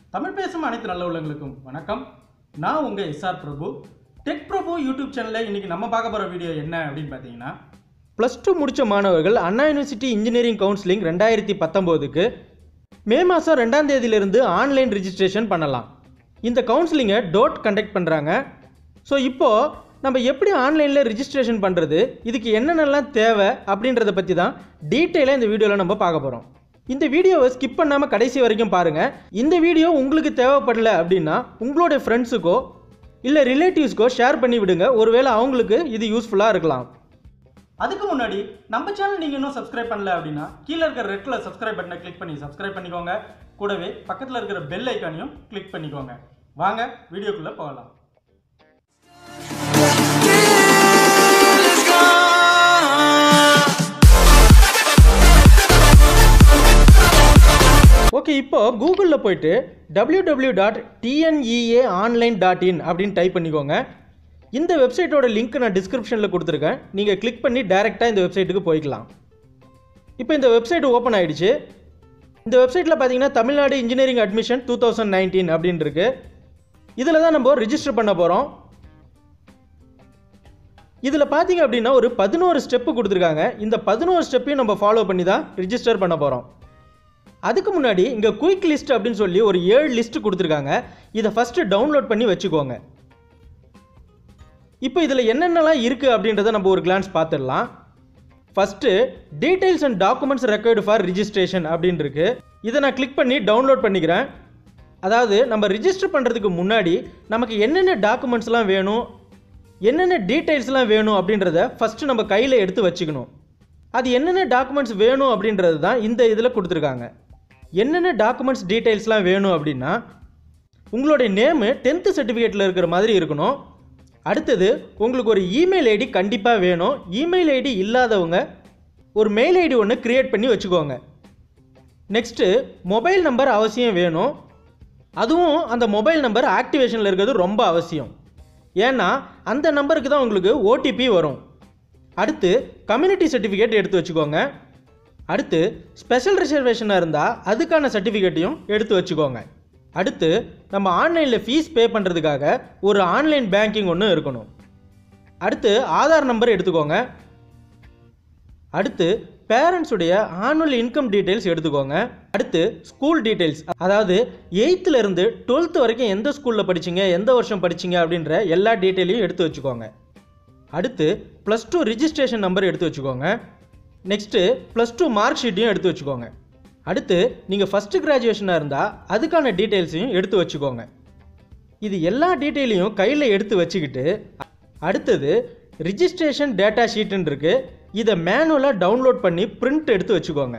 தமிழ் பேசும் அனைத்து நல்ல உள்ளங்களுக்கும் வணக்கம் நான் உங்கள் SR Prabhu tech Prabhu YouTube சேனலில் இன்னைக்கு நம்ம பார்க்க போகிற வீடியோ என்ன அப்படின்னு பார்த்தீங்கன்னா ப்ளஸ் டூ முடித்த மாணவர்கள் அண்ணா யூனிவர்சிட்டி இன்ஜினியரிங் கவுன்சிலிங் ரெண்டாயிரத்தி பத்தொம்போதுக்கு மே மாதம் ரெண்டாம் தேதியிலிருந்து ஆன்லைன் ரிஜிஸ்ட்ரேஷன் பண்ணலாம் இந்த கவுன்சிலிங்கை டோட் கண்டக்ட் பண்ணுறாங்க ஸோ இப்போது நம்ம எப்படி ஆன்லைனில் ரிஜிஸ்ட்ரேஷன் பண்ணுறது இதுக்கு என்னென்னலாம் தேவை அப்படின்றத பற்றி தான் டீட்டெயிலாக இந்த வீடியோவில் நம்ம பார்க்க போகிறோம் இந்த வீடியோவை ஸ்கிப் பண்ணாமல் கடைசி வரைக்கும் பாருங்கள் இந்த வீடியோ உங்களுக்கு தேவைப்படல அப்படின்னா உங்களுடைய ஃப்ரெண்ட்ஸுக்கோ இல்லை ரிலேட்டிவ்ஸ்க்கோ ஷேர் பண்ணி விடுங்க ஒருவேளை அவங்களுக்கு இது யூஸ்ஃபுல்லாக இருக்கலாம் அதுக்கு முன்னாடி நம்ம சேனல் நீங்கள் இன்னும் சப்ஸ்கிரைப் பண்ணல அப்படின்னா கீழே இருக்கிற ரெட் கலர் சப்ஸ்கிரைப் பட்டனை கிளிக் பண்ணி சப்ஸ்கிரைப் பண்ணிக்கோங்க கூடவே பக்கத்தில் இருக்கிற பெல் ஐக்கானையும் கிளிக் பண்ணிக்கோங்க வாங்க வீடியோக்குள்ளே போகலாம் ஓகே இப்போ கூகுளில் போயிட்டு W W dot TNEA online dot in அப்படின்னு டைப் பண்ணிக்கோங்க இந்த வெப்சைட்டோட லிங்க் நான் டிஸ்கிரிப்ஷனில் கொடுத்துருக்கேன் நீங்கள் கிளிக் பண்ணி டைரெக்டாக இந்த வெப்சைட்டுக்கு போய்க்கலாம் இப்போ இந்த வெப்சைட் ஓப்பன் ஆயிடுச்சு இந்த வெப்சைட்டில் பார்த்தீங்கன்னா Tamil Nadu engineering admission two thousand nineteen அப்படின்னு இருக்கு இதில் தான் நம்ம ரிஜிஸ்டர் பண்ண போகிறோம் இதில் பார்த்தீங்க அப்படின்னா ஒரு பதினோரு ஸ்டெப்பு கொடுத்துருக்காங்க இந்த பதினோரு ஸ்டெப்பையும் நம்ம ஃபாலோ பண்ணி தான் ரிஜிஸ்டர் பண்ண போகிறோம் அதுக்கு முன்னாடி இங்கே குயிக் லிஸ்ட் அப்படின்னு சொல்லி ஒரு ஏழு லிஸ்ட் கொடுத்துருக்காங்க இதை ஃபஸ்ட்டு டவுன்லோட் பண்ணி வச்சுக்கோங்க இப்போ இதில் என்னென்னலாம் இருக்குது அப்படின்றத நம்ம ஒரு கிளான்ஸ் பார்த்துடலாம் first details and documents record for registration அப்படின்னு இருக்கு இதை நான் கிளிக் பண்ணி டவுன்லோட் பண்ணிக்கிறேன் அதாவது நம்ம ரிஜிஸ்டர் பண்ணுறதுக்கு முன்னாடி நமக்கு என்னென்ன டாக்குமெண்ட்ஸ்லாம் வேணும் என்னென்ன டீட்டெயில்ஸ்லாம் வேணும் அப்படின்றத ஃபஸ்ட்டு நம்ம கையில் எடுத்து வச்சுக்கணும் அது என்னென்ன டாக்குமெண்ட்ஸ் வேணும் அப்படின்றது தான் இந்த இதில் கொடுத்துருக்காங்க என்னென்ன டாக்குமெண்ட்ஸ் டீட்டெயில்ஸ்லாம் வேணும் அப்படின்னா உங்களுடைய நேமு டென்த்து சர்டிஃபிகேட்டில் இருக்கிற மாதிரி இருக்கணும் அடுத்தது உங்களுக்கு ஒரு இமெயில் ஐடி கண்டிப்பாக வேணும் இமெயில் ஐடி இல்லாதவங்க ஒரு மெயில் ஐடி ஒன்று க்ரியேட் பண்ணி வச்சுக்கோங்க நெக்ஸ்ட்டு மொபைல் நம்பர் அவசியம் வேணும் அதுவும் அந்த மொபைல் நம்பர் ஆக்டிவேஷனில் இருக்கிறது ரொம்ப அவசியம் ஏன்னா அந்த நம்பருக்கு தான் உங்களுக்கு ஓடிபி வரும் அடுத்து கம்யூனிட்டி சர்டிஃபிகேட் எடுத்து வச்சுக்கோங்க அடுத்து ஸ்பெஷல் ரிசர்வேஷனாக இருந்தால் அதுக்கான சர்டிஃபிகேட்டையும் எடுத்து வச்சுக்கோங்க அடுத்து நம்ம ஆன்லைனில் ஃபீஸ் பே பண்ணுறதுக்காக ஒரு ஆன்லைன் பேங்கிங் ஒன்று இருக்கணும் அடுத்து ஆதார் நம்பர் எடுத்துக்கோங்க அடுத்து பேரண்ட்ஸுடைய ஆனுவல் இன்கம் டீட்டெயில்ஸ் எடுத்துக்கோங்க அடுத்து ஸ்கூல் டீட்டெயில்ஸ் அதாவது எயித்துல இருந்து டுவெல்த் வரைக்கும் எந்த ஸ்கூலில் படிச்சீங்க எந்த வருஷம் படிச்சீங்க அப்படின்ற எல்லா டீட்டெயிலையும் எடுத்து வச்சுக்கோங்க அடுத்து ப்ளஸ் டூ ரிஜிஸ்ட்ரேஷன் நம்பர் எடுத்து வச்சுக்கோங்க நெக்ஸ்ட்டு ப்ளஸ் டூ மார்க் ஷீட்டையும் எடுத்து வச்சுக்கோங்க அடுத்து நீங்கள் ஃபஸ்ட்டு கிராஜுவேஷனாக இருந்தால் அதுக்கான டீட்டெயில்ஸையும் எடுத்து வச்சுக்கோங்க இது எல்லா டீட்டெயிலையும் கையில் எடுத்து வச்சுக்கிட்டு அடுத்தது ரிஜிஸ்ட்ரேஷன் டேட்டா ஷீட்டுன்னு இருக்கு இதை மேனுவலாக டவுன்லோட் பண்ணி பிரிண்ட் எடுத்து வச்சுக்கோங்க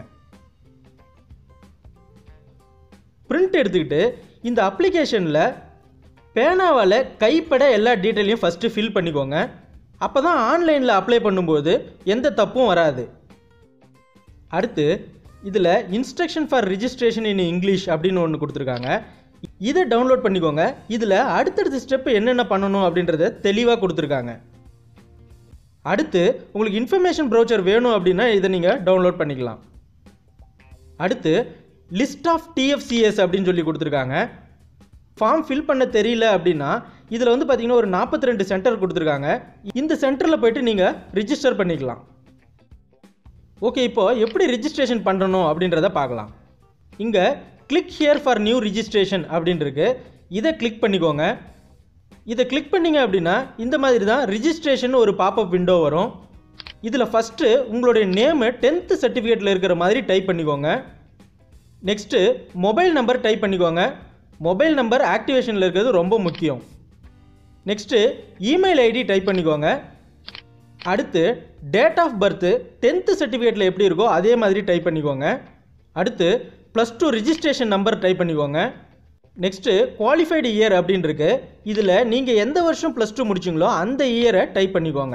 பிரிண்ட் எடுத்துக்கிட்டு இந்த அப்ளிகேஷனில் பேனாவால் கைப்பட எல்லா டீட்டெயிலையும் ஃபஸ்ட்டு ஃபில் பண்ணிக்கோங்க அப்போ தான் ஆன்லைனில் அப்ளை பண்ணும்போது எந்த தப்பும் வராது அடுத்து இதில் instruction for registration in English அப்படின்னு ஒன்று கொடுத்துருக்காங்க இதை டவுன்லோட் பண்ணிக்கோங்க இதில் அடுத்தடுத்த ஸ்டெப் என்னென்ன பண்ணணும் அப்படின்றத தெளிவாக கொடுத்துருக்காங்க அடுத்து உங்களுக்கு இன்ஃபர்மேஷன் ப்ரௌச்சர் வேணும் அப்படின்னா இதை நீங்கள் டவுன்லோட் பண்ணிக்கலாம் அடுத்து லிஸ்ட் ஆஃப் டிஎஃப்சிஎஸ் அப்படின்னு சொல்லி கொடுத்துருக்காங்க ஃபார்ம் ஃபில் பண்ண தெரியல அப்படின்னா இதில் வந்து பார்த்தீங்கன்னா ஒரு நாற்பத்தி ரெண்டு சென்டர் கொடுத்துருக்காங்க இந்த சென்டரில் போயிட்டு நீங்கள் ரிஜிஸ்டர் பண்ணிக்கலாம் ஓகே இப்போ எப்படி ரிஜிஸ்ட்ரேஷன் பண்ணணும் அப்படின்றத பார்க்கலாம் இங்கே click here for new registration அப்படின்னு இருக்கு இதை கிளிக் பண்ணிக்கோங்க இதை கிளிக் பண்ணீங்க அப்படின்னா இந்த மாதிரி தான் ரிஜிஸ்ட்ரேஷன் ஒரு பாப்அப் விண்டோ வரும் இதில் ஃபஸ்ட்டு உங்களுடைய நேமு டென்த்து சர்டிஃபிகேட்டில் இருக்கிற மாதிரி டைப் பண்ணிக்கோங்க நெக்ஸ்ட்டு மொபைல் நம்பர் டைப் பண்ணிக்கோங்க மொபைல் நம்பர் ஆக்டிவேஷனில் இருக்கிறது ரொம்ப முக்கியம் நெக்ஸ்ட்டு இமெயில் ஐடி டைப் பண்ணிக்கோங்க அடுத்து டேட் ஆஃப் பர்த்து டென்த்து சர்டிஃபிகேட்டில் எப்படி இருக்கோ அதே மாதிரி டைப் பண்ணிக்கோங்க அடுத்து plus two registration number type பண்ணிக்கோங்க நெக்ஸ்ட்டு குவாலிஃபைடு இயர் அப்படின்னு இருக்கு இதில் நீங்கள் எந்த வருஷம் ப்ளஸ் டூ முடிச்சிங்களோ அந்த இயரை டைப் பண்ணிக்கோங்க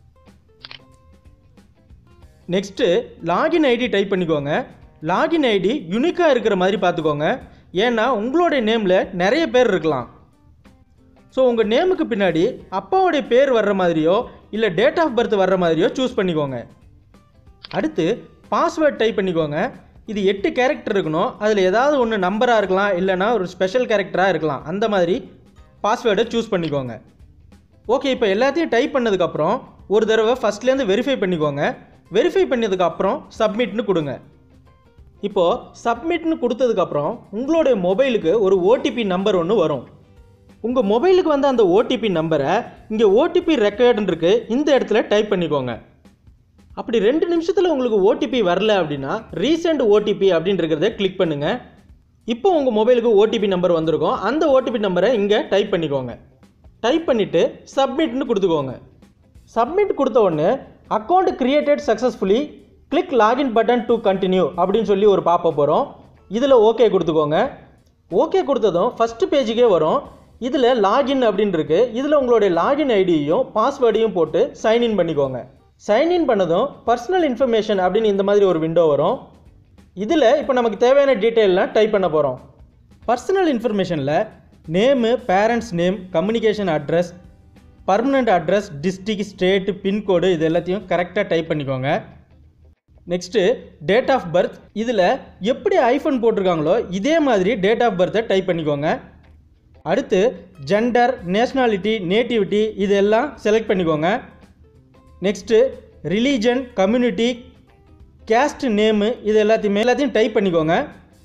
நெக்ஸ்ட்டு லாகின் ஐடி டைப் பண்ணிக்கோங்க லாகின் ஐடி யூனிக்காக இருக்கிற மாதிரி பார்த்துக்கோங்க ஏன்னா உங்களுடைய நேமில் நிறைய பேர் இருக்கலாம் ஸோ உங்கள் நேமுக்கு பின்னாடி அப்பாவுடைய பேர் வர்ற மாதிரியோ இல்லை டேட் ஆஃப் பர்த் வர்ற மாதிரியோ சூஸ் பண்ணிக்கோங்க அடுத்து பாஸ்வேர்ட் டைப் பண்ணிக்கோங்க இது எட்டு கேரக்டர் இருக்கணும் அதில் ஏதாவது ஒன்று நம்பராக இருக்கலாம் இல்லைனா ஒரு ஸ்பெஷல் கேரக்டராக இருக்கலாம் அந்த மாதிரி பாஸ்வேர்டை சூஸ் பண்ணிக்கோங்க ஓகே இப்போ எல்லாத்தையும் டைப் பண்ணதுக்கப்புறம் ஒரு தடவை ஃபஸ்ட்லேருந்து வெரிஃபை பண்ணிக்கோங்க வெரிஃபை பண்ணதுக்கப்புறம் சப்மிட்னு கொடுங்க இப்போது சப்மிட்னு கொடுத்ததுக்கப்புறம் உங்களுடைய மொபைலுக்கு ஒரு ஓடிபி நம்பர் ஒன்று வரும் உங்கள் மொபைலுக்கு வந்த அந்த ஓடிபி நம்பரை இங்கே ஓடிபி ரெக்கார்டுன்னு இருக்கு இந்த இடத்துல டைப் பண்ணிக்கோங்க அப்படி ரெண்டு நிமிஷத்தில் உங்களுக்கு ஓடிபி வரல அப்படின்னா ரீசெண்ட் ஓடிபி அப்படின்றத கிளிக் பண்ணுங்கள் இப்போ உங்கள் மொபைலுக்கு ஓடிபி நம்பர் வந்திருக்கும் அந்த ஓடிபி நம்பரை இங்கே டைப் பண்ணிக்கோங்க டைப் பண்ணிவிட்டு சப்மிட்னு கொடுத்துக்கோங்க சப்மிட் கொடுத்த உடனே account created successfully click login button to continue அப்படின்னு சொல்லி ஒரு பாப்ப போகிறோம் இதில் ஓகே கொடுத்துக்கோங்க ஓகே கொடுத்ததும் ஃபஸ்ட்டு பேஜுக்கே வரும் இதில் லாகின் அப்படின்னு இருக்கு இதில் உங்களுடைய லாகின் ஐடியையும் பாஸ்வேர்டையும் போட்டு சைன்இன் பண்ணிக்கோங்க சைன்இன் பண்ணதும் பர்சனல் இன்ஃபர்மேஷன் அப்படின்னு இந்த மாதிரி ஒரு விண்டோ வரும் இதில் இப்போ நமக்கு தேவையான டீட்டெயிலாம் டைப் பண்ண போகிறோம் பர்சனல் இன்ஃபர்மேஷனில் name parents name communication address permanent address district state pincode இது எல்லாத்தையும் கரெக்டாக டைப் பண்ணிக்கோங்க நெக்ஸ்ட்டு டேட் ஆஃப் பர்த் இதில் எப்படி ஐஃபோன் போட்டிருக்காங்களோ இதே மாதிரி டேட் ஆஃப் பர்த்தை டைப் பண்ணிக்கோங்க அடுத்து ஜெண்டர் நேஷ்னாலிட்டி நேட்டிவிட்டி இதெல்லாம் செலக்ட் பண்ணிக்கோங்க next religion community caste name இது எல்லாத்தையுமே எல்லாத்தையும் டைப் பண்ணிக்கோங்க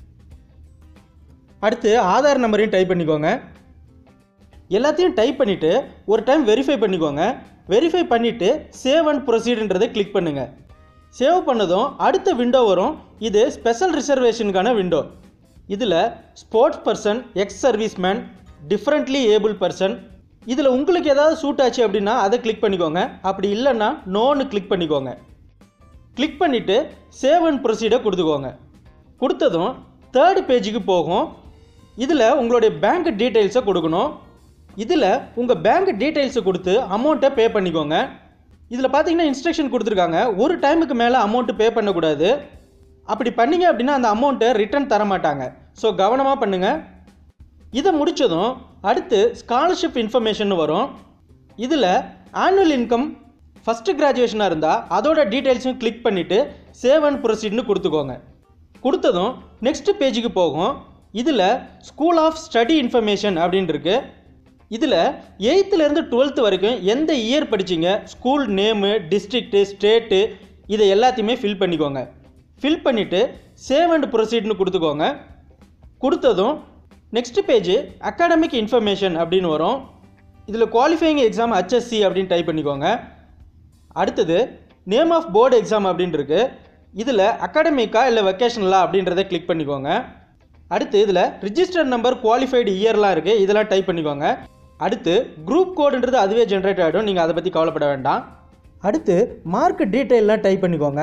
அடுத்து ஆதார் நம்பரையும் டைப் பண்ணிக்கோங்க எல்லாத்தையும் டைப் பண்ணிவிட்டு ஒரு டைம் வெரிஃபை பண்ணிக்கோங்க வெரிஃபை பண்ணிவிட்டு சேவ் அண்ட் ப்ரொசீடுன்றதை கிளிக் பண்ணுங்கள் சேவ் பண்ணதும் அடுத்த விண்டோ வரும் இது ஸ்பெஷல் ரிசர்வேஷனுக்கான விண்டோ இதில் sports person ex serviceman differently able person இதில் உங்களுக்கு ஏதாவது சூட் ஆச்சு அப்படின்னா அதை கிளிக் பண்ணிக்கோங்க அப்படி இல்லைன்னா நோன்னு கிளிக் பண்ணிக்கோங்க கிளிக் பண்ணிவிட்டு சேவ் அண்ட் ப்ரொசீடை கொடுத்துக்கோங்க கொடுத்ததும் தேர்ட் பேஜுக்கு போகும் இதில் உங்களுடைய பேங்க் டீட்டெயில்ஸை கொடுக்கணும் இதில் உங்கள் பேங்க் டீட்டெயில்ஸை கொடுத்து அமௌண்ட்டை பே பண்ணிக்கோங்க இதில் பார்த்தீங்கன்னா இன்ஸ்ட்ரக்ஷன் கொடுத்துருக்காங்க ஒரு டைமுக்கு மேலே அமௌண்ட்டு பே பண்ணக்கூடாது அப்படி பண்ணீங்க அப்படின்னா அந்த அமௌண்ட்டை ரிட்டர்ன் தர மாட்டாங்க ஸோ கவனமாக பண்ணுங்கள் இதை முடித்ததும் அடுத்து ஸ்காலர்ஷிப் இன்ஃபர்மேஷன் வரும் இதில் ஆனுவல் இன்கம் ஃபஸ்ட்டு கிராஜுவேஷனாக இருந்தால் அதோட டீட்டெயில்ஸும் கிளிக் பண்ணிவிட்டு சேவ் அண்ட் ப்ரொசீட்னு கொடுத்துக்கோங்க கொடுத்ததும் நெக்ஸ்ட் பேஜுக்கு போகும் இதில் ஸ்கூல் ஆஃப் ஸ்டடி இன்ஃபர்மேஷன் அப்படின்னு இருக்கு இதில் எயித்துலேருந்து டுவெல்த்து வரைக்கும் எந்த இயர் படிச்சீங்க ஸ்கூல் நேமு டிஸ்ட்ரிக்ட்டு ஸ்டேட்டு இதை எல்லாத்தையுமே ஃபில் பண்ணிக்கோங்க ஃபில் பண்ணிவிட்டு சேவ் அண்ட் ப்ரொசீட்னு கொடுத்துக்கோங்க கொடுத்ததும் நெக்ஸ்ட் பேஜ் அகாடமிக் இன்ஃபர்மேஷன் அப்படின்னு வரும் இதில் குவாலிஃபையிங் எக்ஸாம் ஹச்எஸ்சி அப்படின்னு டைப் பண்ணிக்கோங்க அடுத்தது நேம் ஆஃப் போர்டு எக்ஸாம் அப்படின்னு இருக்கு இதில் அகாடமிக்கா இல்லை வெக்கேஷனலா அப்படின்றத கிளிக் பண்ணிக்கோங்க அடுத்து இதில் ரிஜிஸ்டர் நம்பர் குவாலிஃபைடு இயர்லாம் இருக்குது இதெல்லாம் டைப் பண்ணிக்கோங்க அடுத்து குரூப் கோடுன்றது அதுவே ஜென்ரேட் ஆகிடும் நீங்கள் அதை பற்றி கவலைப்பட வேண்டாம் அடுத்து மார்க் டீட்டெயிலாம் டைப் பண்ணிக்கோங்க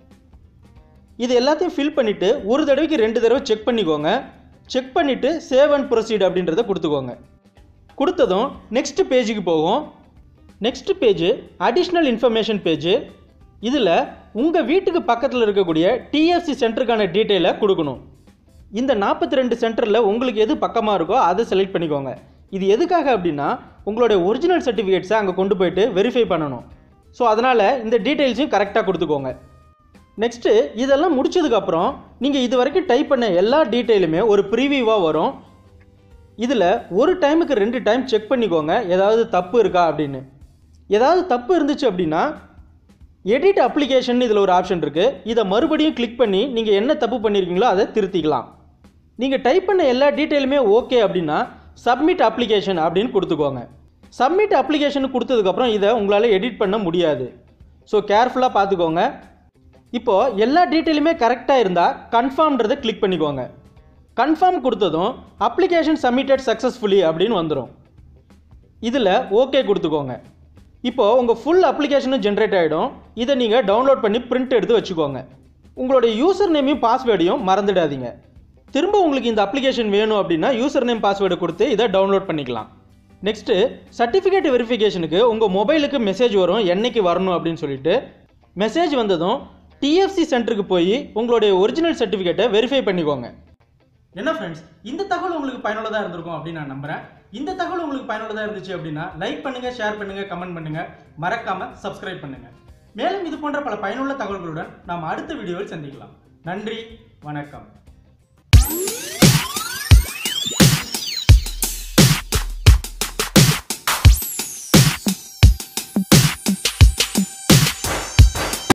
இது எல்லாத்தையும் ஃபில் பண்ணிவிட்டு ஒரு தடவைக்கு ரெண்டு தடவை செக் பண்ணிக்கோங்க செக் பண்ணிவிட்டு சேவ் அண்ட் ப்ரொசீட் அப்படின்றத கொடுத்துக்கோங்க கொடுத்ததும் நெக்ஸ்ட் பேஜுக்கு போகும் next page additional information page இதில் உங்கள் வீட்டுக்கு பக்கத்தில் இருக்கக்கூடிய டிஎஃப்சி சென்டருக்கான டீட்டெயிலை கொடுக்கணும் இந்த நாற்பத்தி ரெண்டு சென்டரில் உங்களுக்கு எது பக்கமாக இருக்கோ அதை செலக்ட் பண்ணிக்கோங்க இது எதுக்காக அப்படின்னா உங்களுடைய ஒரிஜினல் சர்டிஃபிகேட்ஸை அங்கே கொண்டு போயிட்டு வெரிஃபை பண்ணணும் ஸோ அதனால் இந்த டீட்டெயில்ஸையும் கரெக்டாக கொடுத்துக்கோங்க நெக்ஸ்ட்டு இதெல்லாம் முடிச்சதுக்கப்புறம் நீங்கள் இது வரைக்கும் டைப் பண்ண எல்லா டீட்டெயிலுமே ஒரு ப்ரீவியூவாக வரும் இதில் ஒரு டைமுக்கு ரெண்டு டைம் செக் பண்ணிக்கோங்க ஏதாவது தப்பு இருக்கா அப்படின்னு ஏதாவது தப்பு இருந்துச்சு அப்படின்னா எடிட் அப்ளிகேஷன் இதில் ஒரு ஆப்ஷன் இருக்குது இதை மறுபடியும் கிளிக் பண்ணி நீங்கள் என்ன தப்பு பண்ணியிருக்கீங்களோ அதை திருத்திக்கலாம் நீங்கள் டைப் பண்ண எல்லா டீட்டெயிலுமே ஓகே அப்படின்னா சப்மிட் அப்ளிகேஷன் அப்படின்னு கொடுத்துக்கோங்க சப்மிட் அப்ளிகேஷன் கொடுத்ததுக்கப்புறம் இதை உங்களால் எடிட் பண்ண முடியாது ஸோ கேர்ஃபுல்லாக பார்த்துக்கோங்க இப்போது எல்லா டீட்டெயிலுமே கரெக்டாக இருந்தால் கன்ஃபார்ம்ன்றதை கிளிக் பண்ணிக்கோங்க கன்ஃபார்ம் கொடுத்ததும் அப்ளிகேஷன் சப்மிட்டட் சக்ஸஸ்ஃபுல்லி அப்படின்னு வந்துடும் இதில் ஓகே கொடுத்துக்கோங்க இப்போது உங்கள் ஃபுல் அப்ளிகேஷனும் ஜென்ரேட் ஆகிடும் இதை நீங்கள் டவுன்லோட் பண்ணி பிரிண்ட் எடுத்து வச்சுக்கோங்க உங்களுடைய யூசர் நேமையும் பாஸ்வேர்டையும் மறந்துடாதீங்க திரும்ப உங்களுக்கு இந்த அப்ளிகேஷன் வேணும் அப்படின்னா யூசர் நேம் பாஸ்வேர்டு கொடுத்து இதை டவுன்லோட் பண்ணிக்கலாம் நெக்ஸ்ட்டு சர்டிஃபிகேட் வெரிஃபிகேஷனுக்கு உங்கள் மொபைலுக்கு மெசேஜ் வரும் என்னைக்கு வரணும் அப்படின்னு சொல்லிட்டு மெசேஜ் வந்ததும் டிஎஃப்சி சென்டருக்கு போய் உங்களுடைய ஒரிஜினல் சர்டிஃபிகேட்டை வெரிஃபை பண்ணிக்கோங்க என்ன ஃப்ரெண்ட்ஸ் இந்த தகவல் உங்களுக்கு பயனுள்ளதாக இருந்திருக்கும் அப்படின்னு நான் நம்புறேன் இந்த தகவல் உங்களுக்கு பயனுள்ளதாக இருந்துச்சு அப்படின்னா லைக் பண்ணுங்க ஷேர் பண்ணுங்க கமெண்ட் பண்ணுங்க மறக்காம சப்ஸ்கிரைப் பண்ணுங்க மேலும் இது போன்ற பல பயனுள்ள தகவல்களுடன் நாம் அடுத்த வீடியோவில் சந்திக்கலாம் நன்றி வணக்கம்